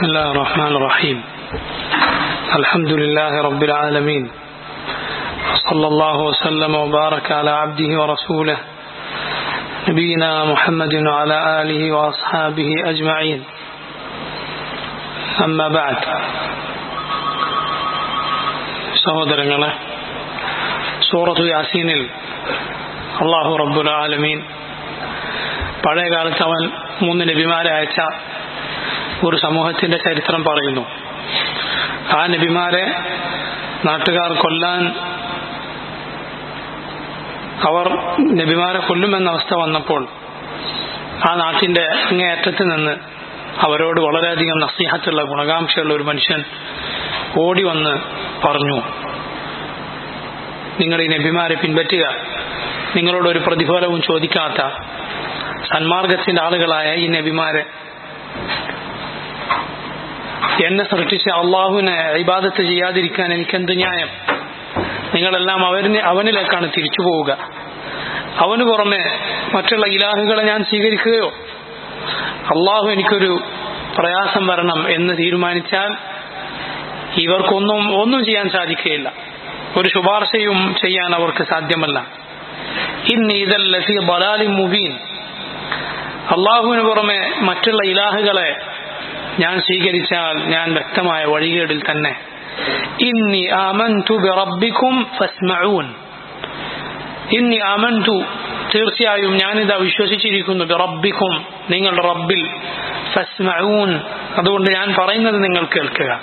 بسم الله الرحمن الرحيم الحمد لله رب العالمين صلى الله وسلم وبارك على عبده ورسوله نبينا محمد وعلى آله وأصحابه أجمعين أما بعد സഹോദരങ്ങളെ സൂറത്തു യാസീനിൽ അള്ളാഹു റബ്ബുൽ ആലമീൻ പഴയ കാലത്ത് അവൻ മൂന്ന് നബിമാരെ അയച്ച ഒരു സമൂഹത്തിന്റെ ചരിത്രം പറയുന്നു ആ നബിമാരെ നാട്ടുകാർ കൊല്ലാൻ അവർ നബിമാരെ കൊല്ലുമെന്ന അവസ്ഥ വന്നപ്പോൾ ആ നാട്ടിന്റെ അങ്ങേയറ്റത്ത് നിന്ന് അവരോട് വളരെയധികം നസീഹത്തുള്ള ഗുണകാംക്ഷയുള്ള ഒരു മനുഷ്യൻ ഓടി വന്ന് പറഞ്ഞു നിങ്ങൾ ഈ നബിമാരെ പിൻപറ്റുക നിങ്ങളോട് ഒരു പ്രതിഫലവും ചോദിക്കാത്ത സന്മാർഗത്തിന്റെ ആളുകളായ ഈ നബിമാരെ എന്നെ സൃഷ്ടിച്ച അള്ളാഹുവിനെ ഇബാദത്ത് ചെയ്യാതിരിക്കാൻ എനിക്കെന്ത് ന്യായം നിങ്ങളെല്ലാം അവരിന് അവനിലേക്കാണ് തിരിച്ചു പോവുക അവന് പുറമെ മറ്റുള്ള ഇലാഹുകളെ ഞാൻ സ്വീകരിക്കുകയോ അള്ളാഹു എനിക്കൊരു പ്രയാസം വരണം എന്ന് തീരുമാനിച്ചാൽ ഇവർക്കൊന്നും ഒന്നും ചെയ്യാൻ സാധിക്കുകയില്ല ഒരു ശുപാർശയും ചെയ്യാൻ അവർക്ക് സാധ്യമല്ല ഇന്ന് ഇതല്ലസി ബലാലി മുബീൻ അള്ളാഹുവിന് പുറമെ മറ്റുള്ള ഇലാഹുകളെ ഞാൻ സ്വീകരിച്ചാൽ ഞാൻ വ്യക്തമായ വഴികേടിൽ തന്നെ ഇന്നി ആമൻതു ബിറബ്ബിക്കും ഫസ്മഊൻ ഇന്നി ആമൻതു തീർച്ചയായും ഞാനിതാ വിശ്വസിച്ചിരിക്കുന്നു ബിറബ്ബിക്കും നിങ്ങളുടെ റബ്ബിൽ ഫസ്മഊൻ അതുകൊണ്ട് ഞാൻ പറയുന്നത് നിങ്ങൾ കേൾക്കുക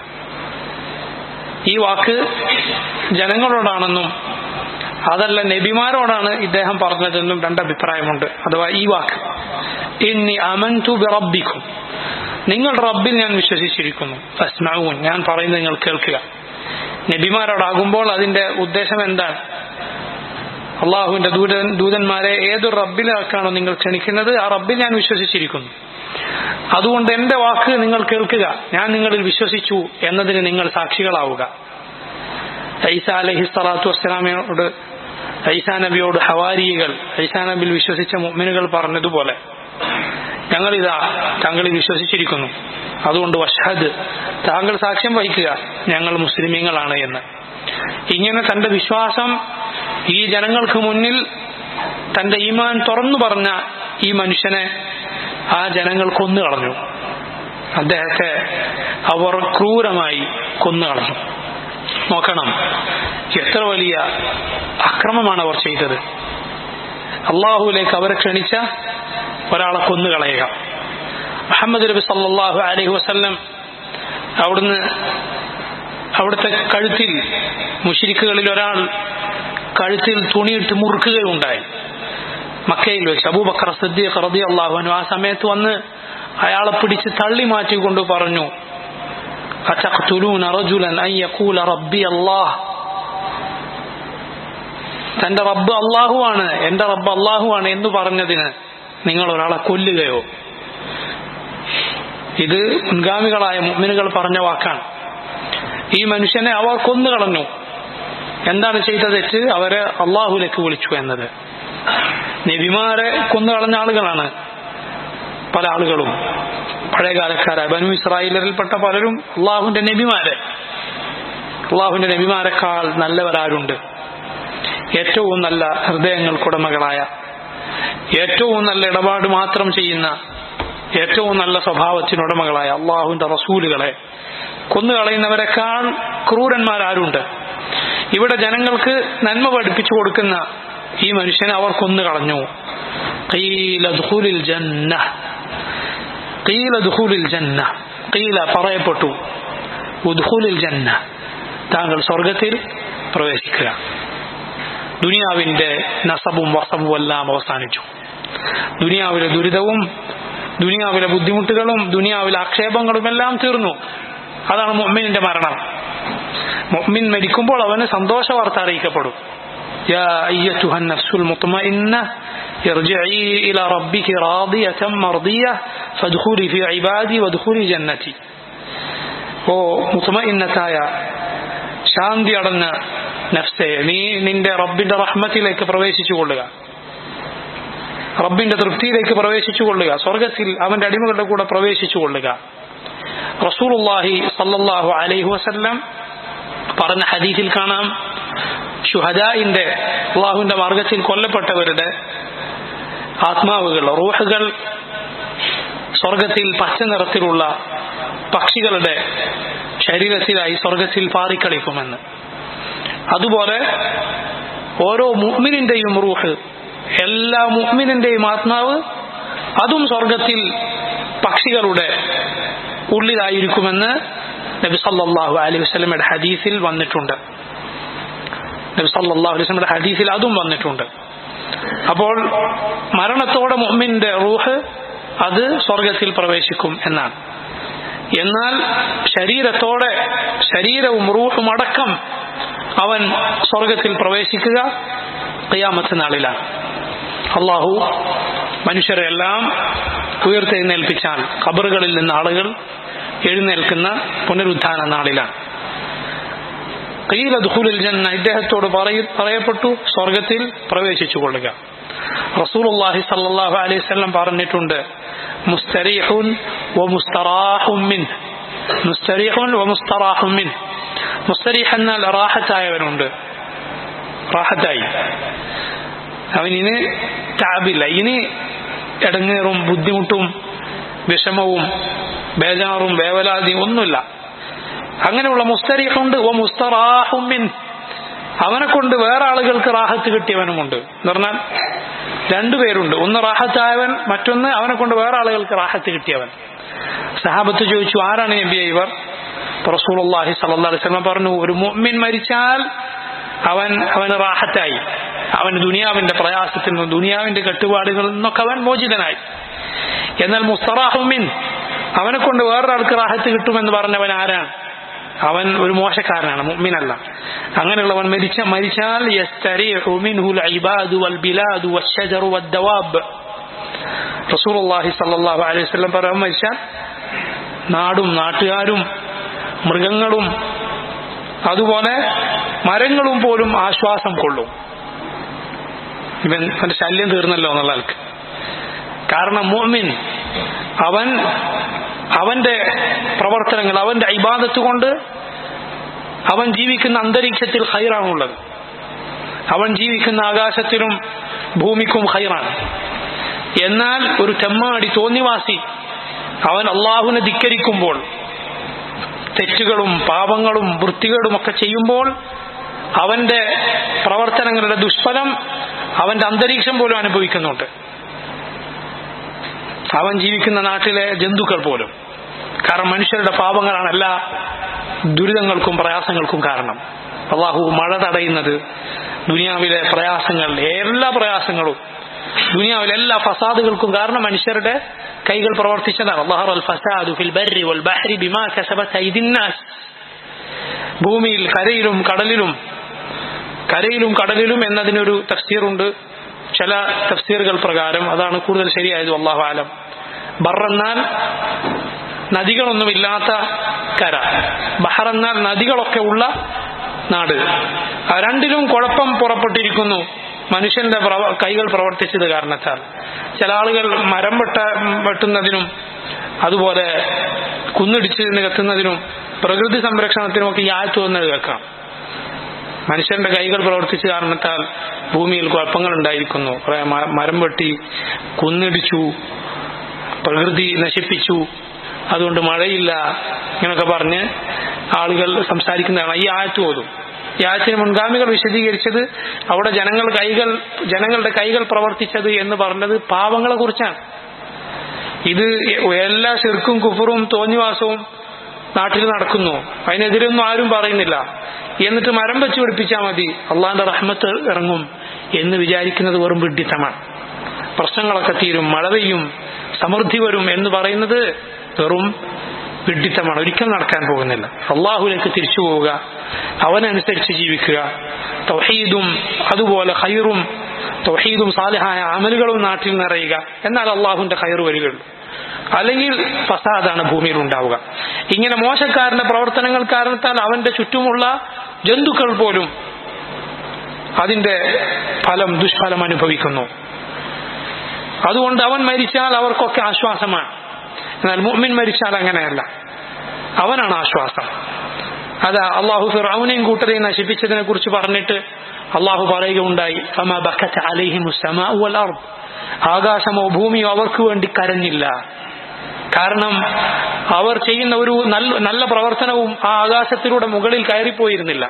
ഈ വാക്ക് ജനങ്ങളോടാണെന്നും അതല്ല നബിമാരോടാണ് ഇദ്ദേഹം പറഞ്ഞതെന്നും രണ്ടഭിപ്രായമുണ്ട് അഥവാ ഈ വാക്ക് ഇന്നി അമൻതു ബിറബ്ബിക്കും നിങ്ങൾ റബ്ബിൽ ഞാൻ വിശ്വസിച്ചിരിക്കുന്നു ഫസ്മഊൻ ഞാൻ പറയുന്നത് നിങ്ങൾ കേൾക്കുക നബിമാരോടാകുമ്പോൾ അതിന്റെ ഉദ്ദേശം എന്താണ് അള്ളാഹുവിന്റെ ദൂതൻ ദൂതന്മാരെ ഏതൊരു റബ്ബിലേക്കാണോ നിങ്ങൾ ക്ഷണിക്കുന്നത് ആ റബ്ബിൽ ഞാൻ വിശ്വസിച്ചിരിക്കുന്നു അതുകൊണ്ട് എന്റെ വാക്ക് നിങ്ങൾ കേൾക്കുക ഞാൻ നിങ്ങളിൽ വിശ്വസിച്ചു എന്നതിന് നിങ്ങൾ സാക്ഷികളാവുക ഐസ അലഹി സ്വലാത്തു വസ്സലാമിയോട് ഐസാ നബിയോട് ഹവാരികൾ ഐസാ നബിയിൽ വിശ്വസിച്ച മുഅ്മിനുകൾ പറഞ്ഞതുപോലെ ഞങ്ങളിതാ താങ്കളിൽ വിശ്വസിച്ചിരിക്കുന്നു അതുകൊണ്ട് വഷഹദ് താങ്കൾ സാക്ഷ്യം വഹിക്കുക ഞങ്ങൾ മുസ്ലിമീങ്ങളാണ് എന്ന് ഇങ്ങനെ തന്റെ വിശ്വാസം ഈ ജനങ്ങൾക്ക് മുന്നിൽ തന്റെ ഈമാൻ തുറന്നു പറഞ്ഞ ഈ മനുഷ്യനെ ആ ജനങ്ങൾ കൊന്നു കളഞ്ഞു അദ്ദേഹത്തെ അവർ ക്രൂരമായി കൊന്നു കളഞ്ഞു നോക്കണം എത്ര വലിയ അക്രമമാണ് അവർ ചെയ്തത് അള്ളാഹുലേക്ക് അവരെ ക്ഷണിച്ച ഒരാളെ കൊന്നുകളയുക മുഹമ്മദ് നബി സല്ലാഹു അലൈഹി വസ്ല്ലം അവിടുന്ന് അവിടുത്തെ കഴുത്തിൽ മുഷിരിക്കുകളിൽ ഒരാൾ കഴുത്തിൽ തുണിയിട്ട് മുറുക്കുകയുണ്ടായി മക്കയിൽ വെച്ച് അബൂബക്കർ സദ്ദീഖ് റതി അള്ളാഹുനു ആ സമയത്ത് വന്ന് അയാളെ പിടിച്ച് തള്ളി മാറ്റിക്കൊണ്ട് പറഞ്ഞു തന്റെ റബ്ബ് അള്ളാഹുവാണ് എന്റെ റബ്ബ് അള്ളാഹുവാണ് എന്ന് പറഞ്ഞതിന് നിങ്ങൾ ഒരാളെ കൊല്ലുകയോ ഇത് മുൻഗാമികളായ മുഅ്മിനുകൾ പറഞ്ഞ വാക്കാണ് ഈ മനുഷ്യനെ അവർ കൊന്നുകളഞ്ഞു എന്താണ് ചെയ്ത തെറ്റ് അവരെ അള്ളാഹുലേക്ക് വിളിച്ചു എന്നത് നബിമാരെ കൊന്നുകളഞ്ഞ ആളുകളാണ് പല ആളുകളും പഴയകാലക്കാരായ ബനു ഇസ്രായേലരിൽപ്പെട്ട പലരും അള്ളാഹുവിന്റെ നബിമാരെ അള്ളാഹുവിന്റെ നബിമാരെക്കാൾ നല്ലവരാരുണ്ട് ഏറ്റവും നല്ല ഹൃദയങ്ങൾക്കുടമകളായ ഏറ്റവും നല്ല ഇടപാട് മാത്രം ചെയ്യുന്ന ഏറ്റവും നല്ല സ്വഭാവത്തിനുടമകളായ അള്ളാഹുവിന്റെ റസൂലുകളെ കൊന്നുകളയുന്നവരെക്കാൾ ക്രൂരന്മാരാരുണ്ട് ഇവിടെ ജനങ്ങൾക്ക് നന്മ പഠിപ്പിച്ചു കൊടുക്കുന്ന ഈ മനുഷ്യനെ അവർ കൊന്നു കളഞ്ഞു ജന്ന പറയപ്പെട്ടു ഉദ്ഹുലിൽ ജന്ന താങ്കൾ സ്വർഗത്തിൽ പ്രവേശിക്കുക ദുനിയാവിന്റെ നസബും വസബും എല്ലാം അവസാനിച്ചു ദുനിയാവിലെ ദുരിതവും ദുനിയാവിലെ ബുദ്ധിമുട്ടുകളും ദുനിയാവിലെ ആക്ഷേപങ്ങളും എല്ലാം തീർന്നു അതാണ് മൊമ്മിനിന്റെ മരണം മൊമ്മിൻ മരിക്കുമ്പോൾ അവന് സന്തോഷ വാർത്ത അറിയിക്കപ്പെടും يا أيتها النفس المطمئنة ارجعي إلى ربك راضية مرضية فادخلي في عبادي وادخلي جنتي ഓ മുത്തമഇന്നത്തായ ശാന്തി അടഞ്ഞ നഫ്സെ നീ നിന്റെ റബ്ബിന്റെ റഹ്മത്തിലേക്ക് പ്രവേശിച്ചു കൊള്ളുക റബ്ബിന്റെ തൃപ്തിയിലേക്ക് പ്രവേശിച്ചു കൊള്ളുക സ്വർഗത്തിൽ അവന്റെ അടിമകളുടെ കൂടെ പ്രവേശിച്ചു കൊള്ളുക റസൂലുള്ളാഹി സല്ലല്ലാഹു അലൈഹി വസല്ലം പറഞ്ഞ ഹദീസിൽ കാണാം ഷുഹദായിന്റെ അള്ളാഹുവിന്റെ മാർഗത്തിൽ കൊല്ലപ്പെട്ടവരുടെ ആത്മാവുകൾ റൂഹുകൾ സ്വർഗത്തിൽ പച്ച നിറത്തിലുള്ള പക്ഷികളുടെ ശരീരത്തിലായി സ്വർഗത്തിൽ പാറിക്കളിക്കുമെന്ന് അതുപോലെ ഓരോ മുഅ്മിനിന്റെയും റൂഹ് എല്ലാ മുഅ്മിനിന്റെയും ആത്മാവ് അതും സ്വർഗത്തിൽ പക്ഷികളുടെ ഉള്ളിലായിരിക്കുമെന്ന് നബി സല്ലല്ലാഹു അലൈഹി വസല്ലമയുടെ ഹദീസിൽ വന്നിട്ടുണ്ട് നബി സല്ലല്ലാഹു അലൈഹി വസല്ലമയുടെ ഹദീസിൽ അതും വന്നിട്ടുണ്ട് അപ്പോൾ മരണത്തോടെ മുഅ്മിന്റെ റൂഹ് അത് സ്വർഗത്തിൽ പ്രവേശിക്കും എന്നാണ് എന്നാൽ ശരീരത്തോടെ ശരീരവും റൂഹും അടക്കം അവൻ സ്വർഗത്തിൽ പ്രവേശിക്കുക ഖിയാമത്ത് നാളിലാണ് അള്ളാഹു മനുഷ്യരെല്ലാം ഉയർത്തെഴുന്നേൽപ്പിച്ചാൽ ഖബറുകളിൽ നിന്ന് ആളുകൾ എഴുന്നേൽക്കുന്ന പുനരുദ്ധാന നാളിലാണ് ഖീല ദുഖുലുൽ ജന്ന ഇദ്ദേഹത്തോട് പറയ പറയപ്പെട്ടു സ്വർഗത്തിൽ പ്രവേശിച്ചു കൊള്ളുക റസൂലുള്ളാഹി സല്ലല്ലാഹു അലൈഹി വസല്ലം പറഞ്ഞിട്ടുണ്ട് മുസ്തരീഹുൻ വ മുസ്തറാഹും മിൻ മുസ്തരീഹുൻ വ മുസ്തറാഹും മിൻ മുസ്തരീഹ് എന്നാൽ റാഹത്തായവനുണ്ട് റാഹത്തായി അവനിന് താബില്ല ഇനി ഇടങ്ങേറും ബുദ്ധിമുട്ടും വിഷമവും ബേജാറും വേവലാതിയും ഒന്നുമില്ല അങ്ങനെയുള്ള മുസ്തരീഹുണ്ട് ഓ മുസ്തറാഹുമിൻ അവനെ കൊണ്ട് വേറെ ആളുകൾക്ക് റാഹത്ത് കിട്ടിയവനുമുണ്ട് എന്ന് പറഞ്ഞാൽ രണ്ടുപേരുണ്ട് ഒന്ന് റാഹത്തായവൻ മറ്റൊന്ന് അവനെ കൊണ്ട് വേറെ ആളുകൾക്ക് റാഹത്ത് കിട്ടിയവൻ സഹാബത്ത് ചോദിച്ചു ആരാണ് നബിയ ഇവർ റസൂലുള്ളാഹി സല്ലല്ലാഹു അലൈഹി വസല്ലം പറഞ്ഞു ഒരു മുഅ്മിൻ മരിച്ചാൽ അവൻ അവന് റാഹത്തായി അവന് ദുനിയാവിന്റെ പ്രയാസത്തിൽ നിന്നും ദുനിയാവിന്റെ കെട്ടുപാടുകളിൽ നിന്നൊക്കെ അവൻ മോചിതനായി എന്നാൽ മുസ്തറാഹുമിൻ അവനെ കൊണ്ട് വേറൊരാൾക്ക് റാഹത്ത് കിട്ടുമെന്ന് പറഞ്ഞവൻ ആരാണ് അവൻ ഒരു മോശക്കാരനാണ് മുഅ്മിനല്ല അങ്ങനെയുള്ളവൻ മരിച്ച മരിച്ചാൽ യസ്തരീഹു മിൻഹുൽ ഇബാദു വൽ ബിലാദു വശജറു വദ്ദവാബ് റസൂലുള്ളാഹി സ്വല്ലല്ലാഹു അലൈഹി വസല്ലം പറയാൻ മരിച്ചാൽ നാടും നാട്ടുകാരും മൃഗങ്ങളും അതുപോലെ മരങ്ങളും പോലും ആശ്വാസം കൊള്ളും ഇവൻ അവന്റെ ശല്യം തീർന്നല്ലോ എന്നുള്ള ആൾക്ക് കാരണം മുഅ്മിൻ അവൻ അവന്റെ പ്രവർത്തനങ്ങൾ അവന്റെ ഇബാദത്ത് കൊണ്ട് അവൻ ജീവിക്കുന്ന അന്തരീക്ഷത്തിൽ ഹൈറാണുള്ളത് അവൻ ജീവിക്കുന്ന ആകാശത്തിലും ഭൂമിക്കും ഹൈറാണ് എന്നാൽ ഒരു തെമ്മാടി തോന്നിവാസി അവൻ അള്ളാഹുവിനെ ധിക്കരിക്കുമ്പോൾ തെറ്റുകളും പാപങ്ങളും വൃത്തികേടും ഒക്കെ ചെയ്യുമ്പോൾ അവന്റെ പ്രവർത്തനങ്ങളുടെ ദുഷ്ഫലം അവന്റെ അന്തരീക്ഷം പോലും അനുഭവിക്കുന്നുണ്ട് അവൻ ജീവിക്കുന്ന നാട്ടിലെ ജന്തുക്കൾ പോലും കാരണം മനുഷ്യരുടെ പാപങ്ങളാണ് എല്ലാ ദുരിതങ്ങൾക്കും പ്രയാസങ്ങൾക്കും കാരണം അള്ളാഹു മഴ തടയുന്നത് ദുനിയാവിലെ പ്രയാസങ്ങൾ എല്ലാ പ്രയാസങ്ങളും ദുനിയാവിലെ എല്ലാ ഫസാദുകൾക്കും കാരണം മനുഷ്യരുടെ കൈകൾ പ്രവർത്തിച്ചതാണ് അള്ളാഹു അൽ ഫസാദു ഫിൽ ബർരി വൽ ബഹ്രി ബിമാ കസബത് ഐദിന്നാസ് ഭൂമിയിൽ കരയിലും കടലിലും കരയിലും കടലിലും എന്നതിനൊരു തഫ്സീറുണ്ട് ചില തഫ്സീറുകൾ പ്രകാരം അതാണ് കൂടുതൽ ശരിയായത് അള്ളാഹു ആലം ബറെന്നാൽ നദികളൊന്നുമില്ലാത്ത കര ബഹറെന്നാൽ നദികളൊക്കെ ഉള്ള നാട് ആ രണ്ടിലും കുഴപ്പം പുറപ്പെട്ടിരിക്കുന്നു മനുഷ്യന്റെ പ്രവ- കൈകൾ പ്രവർത്തിച്ചത് കാരണത്താൽ ചില ആളുകൾ മരം വെട്ട വെട്ടുന്നതിനും അതുപോലെ കുന്നിടിച്ച് നികത്തുന്നതിനും പ്രകൃതി സംരക്ഷണത്തിനുമൊക്കെ ഈ ആയത്ത് വന്നത് കേൾക്കാം മനുഷ്യന്റെ കൈകൾ പ്രവർത്തിച്ച കാരണത്താൽ ഭൂമിയിൽ കുഴപ്പങ്ങൾ ഉണ്ടായിരിക്കുന്നു കുറെ മ- മരം വെട്ടി കുന്നിടിച്ചു പ്രകൃതി നശിപ്പിച്ചു അതുകൊണ്ട് മഴയില്ല ഇങ്ങനൊക്കെ പറഞ്ഞ് ആളുകൾ സംസാരിക്കുന്നതാണ് ഈ ആയത്ത് പോലും ഈ ആയത്തിന് മുൻഗാമികൾ വിശദീകരിച്ചത് അവിടെ ജനങ്ങൾ കൈകൾ ജനങ്ങളുടെ കൈകൾ പ്രവർത്തിച്ചത് എന്ന് പറഞ്ഞത് പാവങ്ങളെ കുറിച്ചാണ് ഇത് എല്ലാ ശിർക്കും കുഫറും തോന്നിവാസവും നാട്ടിൽ നടക്കുന്നു അതിനെതിരൊന്നും ആരും പറയുന്നില്ല എന്നിട്ട് മരം വെച്ച് പിടിപ്പിച്ചാൽ മതി അള്ളാന്റെ റഹ്മത്ത് ഇറങ്ങും എന്ന് വിചാരിക്കുന്നത് വെറും വിഡ്ഢിത്തമാണ് പ്രശ്നങ്ങളൊക്കെ തീരും മഴ പെയ്യും സമൃദ്ധി വരും എന്ന് പറയുന്നത് വെറും വിഡ്ഢിത്തമാണ് ഒരിക്കലും നടക്കാൻ പോകുന്നില്ല അള്ളാഹുലേക്ക് തിരിച്ചു പോവുക അവനനുസരിച്ച് ജീവിക്കുക തൗഹീദും അതുപോലെ ഹൈറും തൗഹീദും സാലിഹായ അമലുകളും നാട്ടിൽ നിറയുക എന്നാൽ അള്ളാഹുവിന്റെ ഹൈർ വരികയുള്ളൂ അല്ലെങ്കിൽ ഫസാദാണ് ഭൂമിയിൽ ഉണ്ടാവുക ഇങ്ങനെ മോശക്കാരന്റെ പ്രവർത്തനങ്ങൾ കാരണത്താൽ അവന്റെ ചുറ്റുമുള്ള ജന്തുക്കൾ പോലും അതിന്റെ ഫലം ദുഷ്ഫലം അനുഭവിക്കുന്നു അതുകൊണ്ട് അവൻ മരിച്ചാൽ അവർക്കൊക്കെ ആശ്വാസമാണ് എന്നാൽ മുഅ്മിൻ മരിച്ചാൽ അങ്ങനെയല്ല അവനാണ് ആശ്വാസം അതാ അള്ളാഹു ഫിറൌനെയും കൂട്ടരെയും നശിപ്പിച്ചതിനെ കുറിച്ച് പറഞ്ഞിട്ട് അള്ളാഹു പറയുകയുണ്ടായി ഫമാ ബക്കത്ത് അലൈഹിമു സമാഉ വൽ അർദ് ആകാശമോ ഭൂമിയോ അവർക്ക് വേണ്ടി കരഞ്ഞില്ല കാരണം അവർ ചെയ്യുന്ന ഒരു നല്ല നല്ല പ്രവർത്തനവും ആ ആകാശത്തിലൂടെ മുകളിൽ കയറിപ്പോയിരുന്നില്ല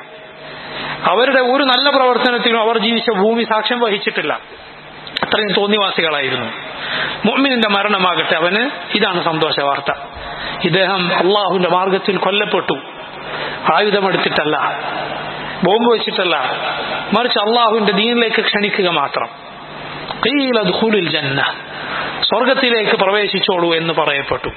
അവരുടെ ഒരു നല്ല പ്രവർത്തനത്തിനും അവർ ജീവിച്ച ഭൂമി സാക്ഷ്യം വഹിച്ചിട്ടില്ല അത്രയും തോന്നിവാസികളായിരുന്നു മുഅ്മിനിന്റെ മരണമാകട്ടെ അവന് ഇതാണ് സന്തോഷ വാർത്ത ഇദ്ദേഹം അള്ളാഹുവിന്റെ മാർഗത്തിൽ കൊല്ലപ്പെട്ടു ആയുധമെടുത്തിട്ടല്ല ബോംബ് വെച്ചിട്ടല്ല മറിച്ച് അള്ളാഹുവിന്റെ ദീനിലേക്ക് ക്ഷണിക്കുക മാത്രം ഖീല ദുഖൂലിൽ ജന്ന സ്വർഗത്തിലേക്ക് പ്രവേശിച്ചോളൂ എന്ന് പറയപ്പെട്ടു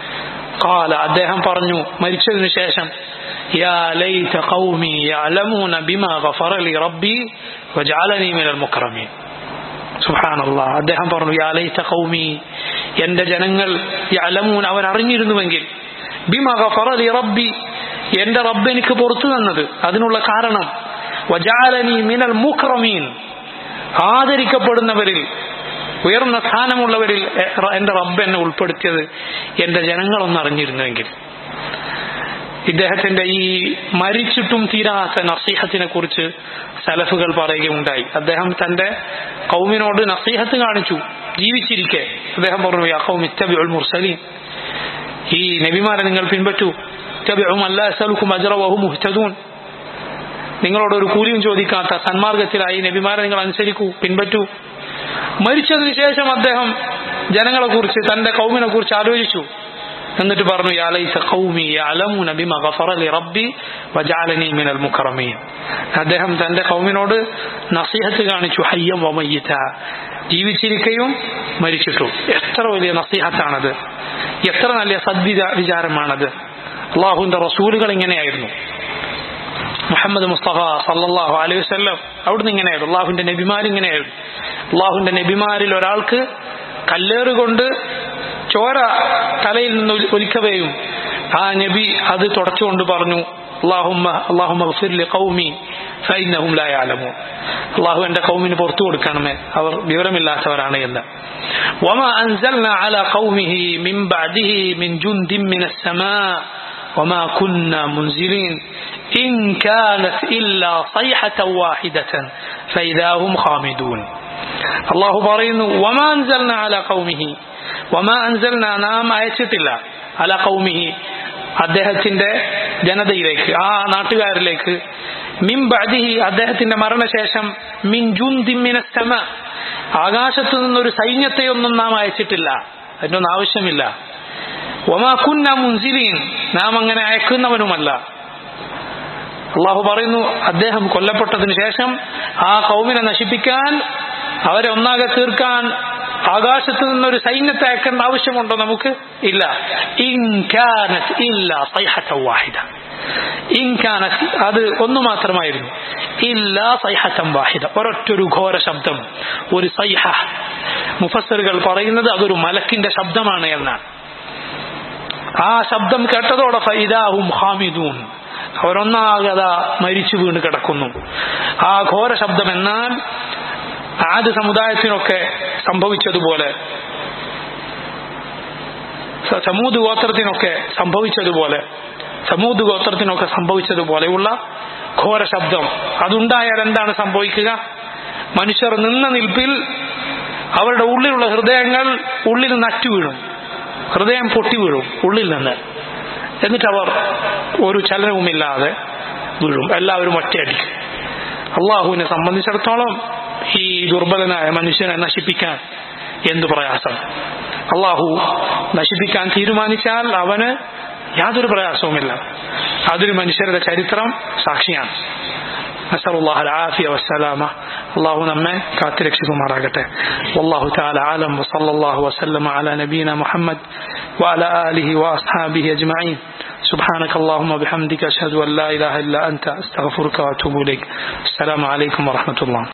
കാല അദ്ദേഹം പറഞ്ഞു മരിച്ചതിനു ശേഷം യാ ലൈത ഖൗമി യഅലമൂന ബിമാ ഗഫറ ലി റബ്ബി വജഅലനി മിനൽ മുക്രമീൻ സുബ്ഹാനല്ലാഹ് അദ്ദേഹം പറഞ്ഞു യാ ലൈത ഖൗമി എന്റെ ജനങ്ങൾ യഅലമൂൻ അവൻ അറിഞ്ഞിരുന്നുവെങ്കിൽ ബിമാ ഗഫറ ലി റബ്ബി എന്റെ റബ്ബ് എനിക്ക് പുറത്തു തന്നത് അതിനുള്ള കാരണം വജഅലനി മിനൽ മുക്രമീൻ ആദരിക്കപ്പെടുന്നവരിൽ ഉയർന്ന സ്ഥാനമുള്ളവരിൽ എന്റെ റബ്ബ് എന്നെ ഉൾപ്പെടുത്തിയത് എന്റെ ജനങ്ങളൊന്ന് അറിഞ്ഞിരുന്നുവെങ്കിൽ ഇദ്ദേഹത്തിന്റെ ഈ മരിച്ചിട്ടും തീരാത്ത നസീഹത്തിനെ കുറിച്ച് സലഫുകൾ പറയുകയുണ്ടായി അദ്ദേഹം തന്റെ കൗമിനോട് നസീഹത്ത് കാണിച്ചു ജീവിച്ചിരിക്കെ അദ്ദേഹം പറഞ്ഞു യാ കൗം ഇത്തബിഉൽ മുർസലീൻ ഈ നബിമാരെ നിങ്ങൾ പിൻപറ്റൂ ഇത്തബിഉം അല്ലാ അസ്അലുക്കും അജ്റ വഹും മുഹ്തദൂൻ നിങ്ങളോട് ഒരു കൂലിയും ചോദിക്കാത്ത സന്മാർഗത്തിലായി നബിമാരെ നിങ്ങൾ അനുസരിക്കൂ പിൻപറ്റൂ മരിച്ചതിന് ശേഷം അദ്ദേഹം ജനങ്ങളെ കുറിച്ച് തന്റെ കൗമിനെ കുറിച്ച് ആലോചിച്ചു എന്നിട്ട് പറഞ്ഞു യാ ലൈസ ഖൗമി യഅലമൂന ബിമാ ഗഫറ ലി റബ്ബി വജഅലനി മിനൽ മുകറമീൻ അദ്ദേഹം തന്റെ കൗമിനോട് നസീഹത്ത് കാണിച്ചു ഹയ്യം വമയ്യിത ജീവിച്ചിരിക്കയും മരിച്ചിട്ടും എത്ര വലിയ നസീഹത്താണത് എത്ര നല്ല സദ്വിചാ വിചാരമാണത് അള്ളാഹുവിന്റെ റസൂലുകൾ ഇങ്ങനെയായിരുന്നു മുഹമ്മദ് മുസ്തഫ സല്ലല്ലാഹു അലൈഹി വസല്ലം അവിടുന്ന് ഇങ്ങനെയായിരുന്നു അള്ളാഹുവിന്റെ നബിമാർ ഇങ്ങനെയായിരുന്നു അള്ളാഹുവിന്റെ നബിമാരിൽ ഒരാൾക്ക് കല്ലേറ് കൊണ്ട് ചോര തലയിൽ നിന്ന് ഒലിക്കവെയും ആ നബി അത് തുടച്ചുകൊണ്ട് പറഞ്ഞു അള്ളാഹുമ്മ അള്ളാഹുമ്മ ഗഫിർലി ഖൗമി ഫൈനഹും ലാ യഅലമൂൻ അള്ളാഹു എന്റെ കൗമിന് പുറത്തു കൊടുക്കണമേ അവർ വിവരമില്ലാത്തവരാണ് എന്ന് وما أنزلنا على قومه من بعده من جند من السماء وما كنا منزلين إن كانت إلا صيحة واحدة فإذا هم خامدون الله പറയുന്നു وما أنزلنا على قومه وما أنزلنا നാം അയച്ചിട്ടില്ല على قومه അദ്ദേഹത്തിന്റെ ജനതയിലേക്ക് ആ നാട്ടുകാരിലേക്ക് മിൻ ബഅദിഹി അദ്ദേഹത്തിന്റെ മരണശേഷം മിൻ ജുന്ദിൻ മിനസ് സമ ആകാശത്തു നിന്നൊരു സൈന്യത്തെയൊന്നും നാം അയച്ചിട്ടില്ല അതിനൊന്നും ആവശ്യമില്ല ഒമാ കുന്ന മുൻസിലീൻ നാം അങ്ങനെ അയക്കുന്നവനുമല്ല അള്ളാഹു പറയുന്നു അദ്ദേഹം കൊല്ലപ്പെട്ടതിന് ശേഷം ആ കൗമിനെ നശിപ്പിക്കാൻ അവരെ ഒന്നാകെ തീർക്കാൻ ആകാശത്ത് നിന്നൊരു സൈന്യത്തെ അയക്കേണ്ട ആവശ്യമുണ്ടോ നമുക്ക് ഇല്ല ഇൻകാനത്ത് ഇല്ല സൈഹത്ത വാഹിദ ഇൻകാനത്ത് അത് ഒന്നു മാത്രമായിരുന്നു ഇല്ല സൈഹത്തം വാഹിദ ഒരൊറ്റൊരു ഘോര ശബ്ദം ഒരു സൈഹ മുഫസറുകൾ പറയുന്നത് അതൊരു മലക്കിന്റെ ശബ്ദമാണ് എന്നാണ് ആ ശബ്ദം കേട്ടതോടെ ഫൈദാഹും ഹാമിദൂൻ അവരൊന്നാകത മരിച്ചു വീണ് കിടക്കുന്നു ആ ഘോര ശബ്ദം എന്നാൽ ആദ്യ സമുദായത്തിനൊക്കെ സംഭവിച്ചതുപോലെ സമൂത് ഗോത്രത്തിനൊക്കെ സംഭവിച്ചതുപോലെ സമൂത് ഗോത്രത്തിനൊക്കെ സംഭവിച്ചതുപോലെയുള്ള ഘോര ശബ്ദം അതുണ്ടായാൽ എന്താണ് സംഭവിക്കുക മനുഷ്യർ നിന്ന നിൽപ്പിൽ അവരുടെ ഉള്ളിലുള്ള ഹൃദയങ്ങൾ ഉള്ളിൽ നറ്റു വീഴും ഹൃദയം പൊട്ടി വീഴും ഉള്ളിൽ നിന്ന് എന്നിട്ട് അവർ ഒരു ചലനവുമില്ലാതെ വീഴും എല്ലാവരും ഒറ്റയടിക്കും അള്ളാഹുവിനെ സംബന്ധിച്ചിടത്തോളം ഈ ദുർബലനായ മനുഷ്യനെ നശിപ്പിക്കാൻ എന്തു പ്രയാസം അള്ളാഹു നശിപ്പിക്കാൻ തീരുമാനിച്ചാൽ അവന് യാതൊരു പ്രയാസവുമില്ല അതൊരു മനുഷ്യരുടെ ചരിത്രം സാക്ഷിയാണ് نسأل الله العافية والسلامة الله نمه كاترك شكو مراقته والله تعالى عالم وصلى الله وسلم على نبينا محمد وعلى آله وأصحابه أجمعين سبحانك اللهم وبحمدك أشهد أن لا إله إلا أنت أستغفرك وأتوب إليك السلام عليكم ورحمة الله